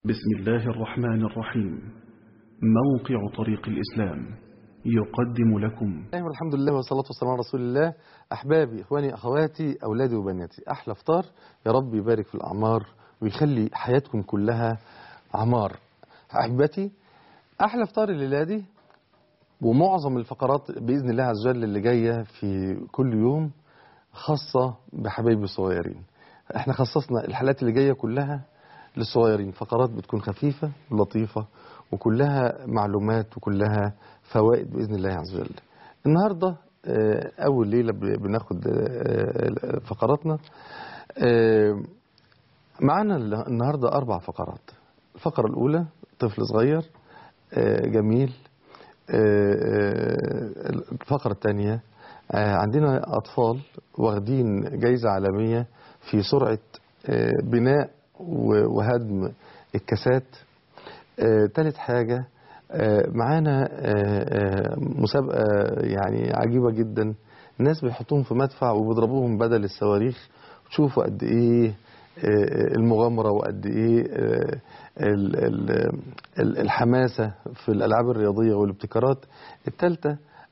بسم الله الرحمن الرحيم موقع طريق الإسلام يقدم لكم الله والحمد لله والصلاة والسلام على رسول الله أحبابي إخواني أخواتي أولادي وبناتي أحلى فطار يا رب يبارك في الأعمار ويخلي حياتكم كلها عمار أحبتي أحلى فطار الليلة دي ومعظم الفقرات بإذن الله عز وجل اللي جاية في كل يوم خاصة بحبايبي الصغيرين احنا خصصنا الحلقات اللي جاية كلها للصغيرين فقرات بتكون خفيفة ولطيفة وكلها معلومات وكلها فوائد بإذن الله عز وجل النهاردة آه، أول ليلة ب- بناخد آه، فقراتنا آه، معانا ال- النهاردة أربع فقرات الفقرة الأولى طفل صغير آه، جميل آه، آه، الفقرة الثانية آه، عندنا أطفال واخدين جايزة عالمية في سرعة آه، بناء و- وهدم الكاسات آه، تالت حاجة آه، معانا آه، آه، مسابقة يعني عجيبة جدا الناس بيحطوهم في مدفع وبيضربوهم بدل الصواريخ تشوفوا قد ايه آه، المغامرة وقد ايه آه، ال- ال- ال- الحماسة في الألعاب الرياضية والابتكارات الثالثة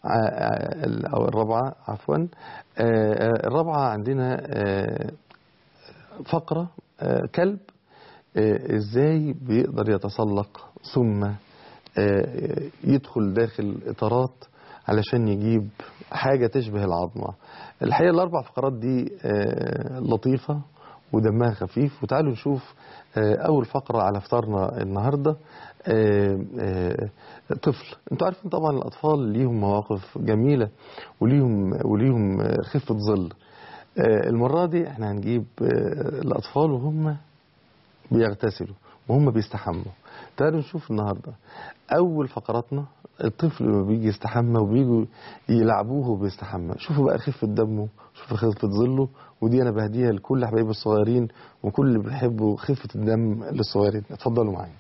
أو الرابعة عفوا آه، آه، الرابعة عندنا آه، فقرة آه، كلب آه، ازاي بيقدر يتسلق ثم آه، يدخل داخل اطارات علشان يجيب حاجة تشبه العظمة الحقيقة الاربع فقرات دي آه، لطيفة ودمها خفيف وتعالوا نشوف آه، اول فقرة على فطارنا النهاردة آه، آه، طفل انتوا عارفين طبعا الاطفال ليهم مواقف جميلة وليهم وليهم آه، خفة ظل آه، المرة دي احنا هنجيب آه، الأطفال وهم بيغتسلوا وهم بيستحموا تعالوا نشوف النهاردة أول فقراتنا الطفل لما بيجي يستحمى وبيجوا يلعبوه وبيستحمى شوفوا بقى خفة دمه شوفوا خفة ظله ودي أنا بهديها لكل حبايبي الصغيرين وكل اللي بيحبوا خفة الدم للصغيرين اتفضلوا معايا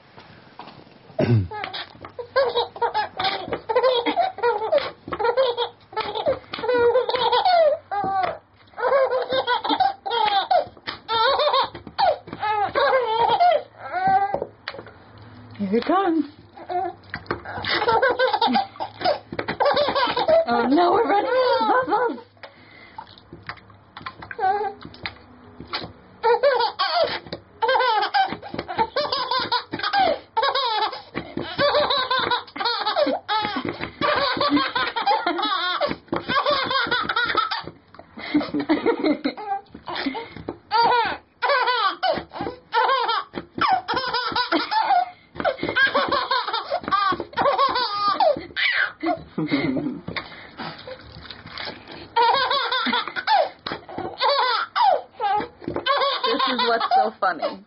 Here it comes. Oh no, we're running out of bubbles. This is what's so funny.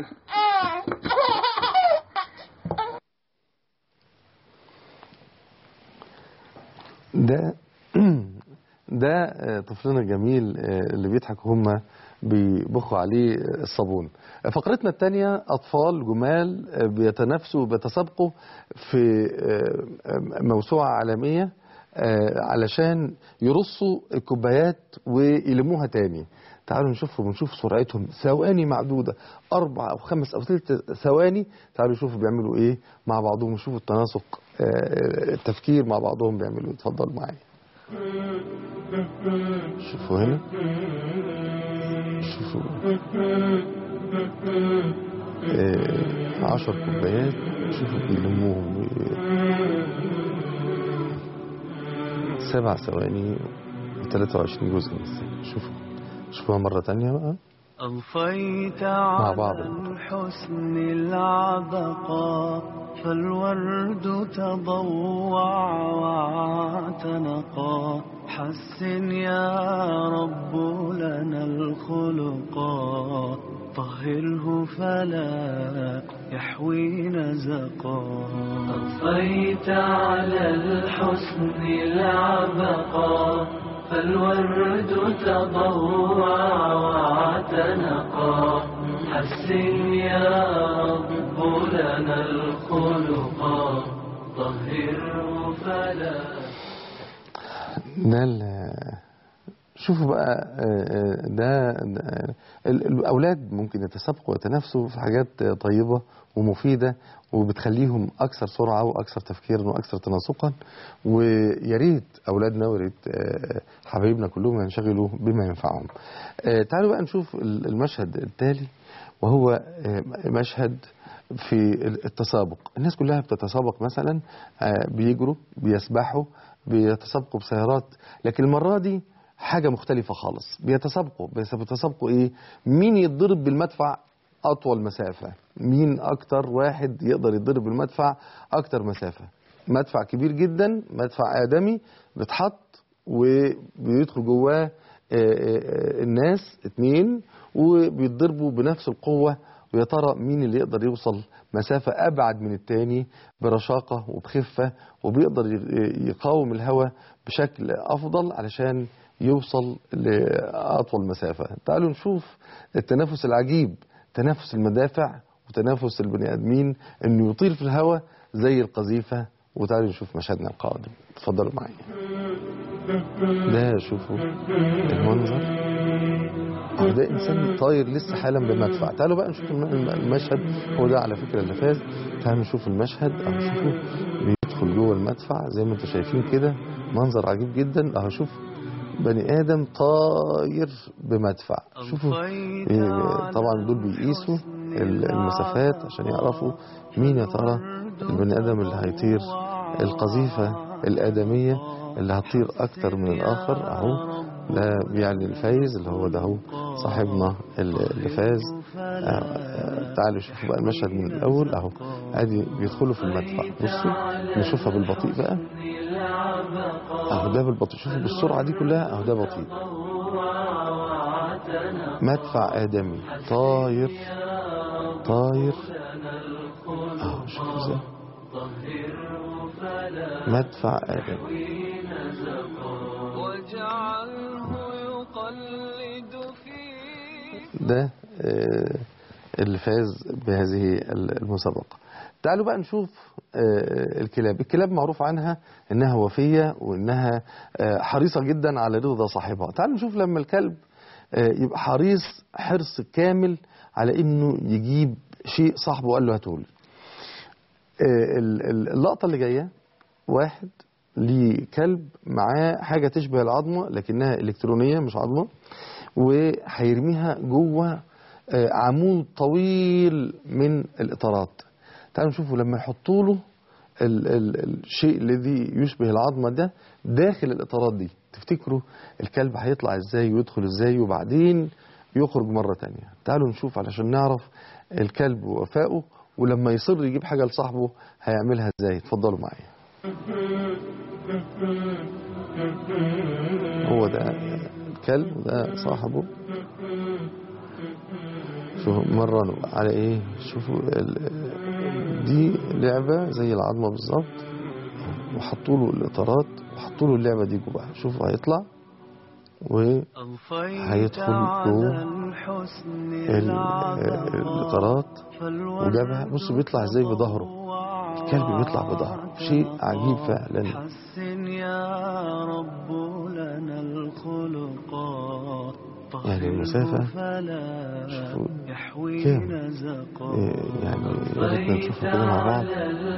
ده ده آه، طفلنا الجميل آه، اللي بيضحك وهم بيبخوا عليه الصابون فقرتنا الثانية أطفال جمال آه، بيتنافسوا وبيتسابقوا في آه، آه، موسوعة عالمية آه، علشان يرصوا الكوبايات ويلموها تاني تعالوا نشوفهم ونشوف سرعتهم ثواني معدودة أربع أو خمس أو ثلاث ثواني تعالوا شوفوا بيعملوا إيه مع بعضهم وشوفوا التناسق آه، التفكير مع بعضهم بيعملوا إيه اتفضلوا معايا شوفوا هنا شوفوا آه، عشر كوبايات شوفوا بيلموهم سبع ثواني و23 جزء من الثانية شوفوا شوفوها مرة تانية بقى أضفيت مع بعض. على الحسن العبقى فالورد تضوع واعتنقا حسن يا رب لنا الخلقا طهره فلا يحوي نزقا أضفيت على الحسن العبقا فالورد تضوع واعتنقا حسن يا رب لنا الخلقا طهره فلا ده ال- شوفوا بقى آه، آه، ده, ده ال- الأولاد ممكن يتسابقوا ويتنافسوا في حاجات آه، طيبة ومفيدة وبتخليهم أكثر سرعة وأكثر تفكيرا وأكثر تناسقا ويا ريت أولادنا ويا ريت آه، حبايبنا كلهم ينشغلوا بما ينفعهم. آه، تعالوا بقى نشوف ال- المشهد التالي وهو آه، مشهد في التسابق الناس كلها بتتسابق مثلا آه، بيجروا بيسبحوا بيتسابقوا بسيارات لكن المرة دي حاجة مختلفة خالص بيتسابقوا بس بيتسابقوا ايه مين يتضرب بالمدفع أطول مسافة مين أكتر واحد يقدر يتضرب بالمدفع أكتر مسافة مدفع كبير جدا مدفع آدمي بيتحط وبيدخل جواه آه، آه، الناس اتنين وبيتضربوا بنفس القوة ويا ترى مين اللي يقدر يوصل مسافة أبعد من التاني برشاقة وبخفة وبيقدر ي- يقاوم الهواء بشكل أفضل علشان يوصل لأطول مسافة تعالوا نشوف التنافس العجيب تنافس المدافع وتنافس البني آدمين إنه يطير في الهواء زي القذيفة وتعالوا نشوف مشهدنا القادم اتفضلوا معايا ده شوفوا المنظر أهو ده انسان طاير لسه حالا بمدفع تعالوا بقى نشوف الم- المشهد هو ده على فكره اللي فاز تعالوا نشوف المشهد اهو شوفوا بيدخل جوه المدفع زي ما انتم شايفين كده منظر عجيب جدا اهو شوف بني ادم طاير بمدفع شوفوا إيه، طبعا دول بيقيسوا ال- المسافات عشان يعرفوا مين يا ترى البني ادم اللي هيطير القذيفه الادميه اللي هتطير اكتر من الاخر اهو ده بيعلن الفايز اللي هو ده هو صاحبنا اللي اللي فاز آه، آه، تعالوا شوفوا بقى المشهد من الاول اهو ادي بيدخلوا في المدفع بصوا نشوفها بالبطيء بقى اهو ده بالبطيء شوفوا بالسرعه دي كلها اهو ده بطيء مدفع ادمي طاير طاير اهو شوفوا ازاي مدفع ادمي واجعله يقلد في ده آه، اللي فاز بهذه المسابقة تعالوا بقى نشوف آه، الكلاب الكلاب معروف عنها انها وفية وانها آه، حريصة جدا على رضا صاحبها تعالوا نشوف لما الكلب آه، يبقى حريص حرص كامل على انه يجيب شيء صاحبه قال له هاتولي آه، ال- ال- اللقطة اللي جاية واحد ليه كلب معاه حاجة تشبه العظمة لكنها إلكترونية مش عظمة وهيرميها جوه آه، عمود طويل من الإطارات تعالوا نشوفوا لما يحطوا له ال ال الشيء الذي يشبه العظمة ده داخل الإطارات دي تفتكروا الكلب هيطلع ازاي ويدخل ازاي وبعدين يخرج مرة تانية تعالوا نشوف علشان نعرف الكلب ووفائه ولما يصر يجيب حاجة لصاحبه هيعملها ازاي اتفضلوا معايا هو ده الكلب وده صاحبه شوفوا مرنوا على ايه شوفوا ال- دي لعبة زي العظمة بالظبط وحطوا له الاطارات وحطوا له اللعبة دي جواها شوفوا هيطلع و أضفيت هيدخل على جوه الحسن ال- العبقى الاطارات وجابها بصوا بيطلع ازاي بظهره الكلب بيطلع بظهره شيء عجيب فعلا حسن يا رب لنا الخلقات يعني المسافة فلا شوفوا يحوي كام؟ نزقا إيه يعني يا ريتنا نشوفها كده مع بعض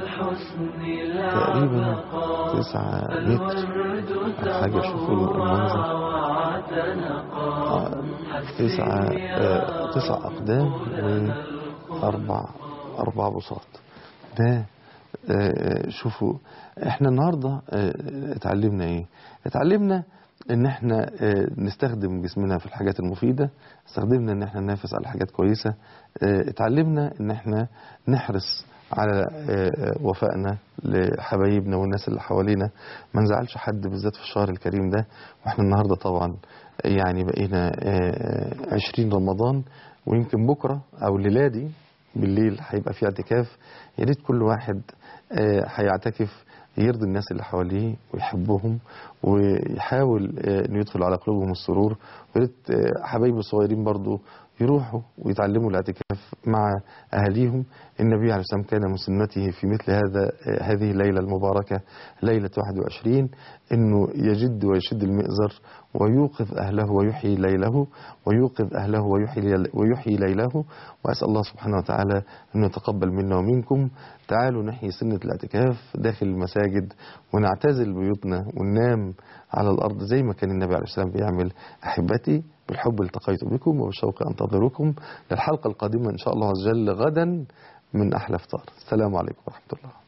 تقريبا تسعة متر أو حاجة شوفوا المنظر آه، تسعة آه، تسع أقدام وأربع أربع بساط ده آه، شوفوا احنا النهاردة آه، اتعلمنا ايه اتعلمنا ان احنا آه، نستخدم جسمنا في الحاجات المفيدة استخدمنا ان احنا ننافس على حاجات كويسة آه، اتعلمنا ان احنا نحرص على آه، آه، وفائنا لحبايبنا والناس اللي حوالينا ما نزعلش حد بالذات في الشهر الكريم ده واحنا النهاردة طبعا يعني بقينا آه، 20 رمضان ويمكن بكرة او الليلة دي بالليل هيبقى في اعتكاف يا ريت كل واحد آه، هيعتكف يرضي الناس اللي حواليه ويحبهم ويحاول آه، انه يدخل على قلوبهم السرور ويا ريت آه، حبايبه الصغيرين برضو يروحوا ويتعلموا الاعتكاف مع اهاليهم النبي عليه الصلاه والسلام كان من سنته في مثل هذا آه، هذه الليله المباركه ليله 21 انه يجد ويشد المئزر ويوقظ أهله ويحيي ليله ويوقظ أهله ويحيي, ويحيي ليله وأسأل الله سبحانه وتعالى أن يتقبل منا ومنكم تعالوا نحيي سنة الاعتكاف داخل المساجد ونعتزل بيوتنا وننام على الأرض زي ما كان النبي عليه السلام بيعمل أحبتي بالحب التقيت بكم وبالشوق أنتظركم للحلقة القادمة إن شاء الله عز وجل غدا من أحلى فطار السلام عليكم ورحمة الله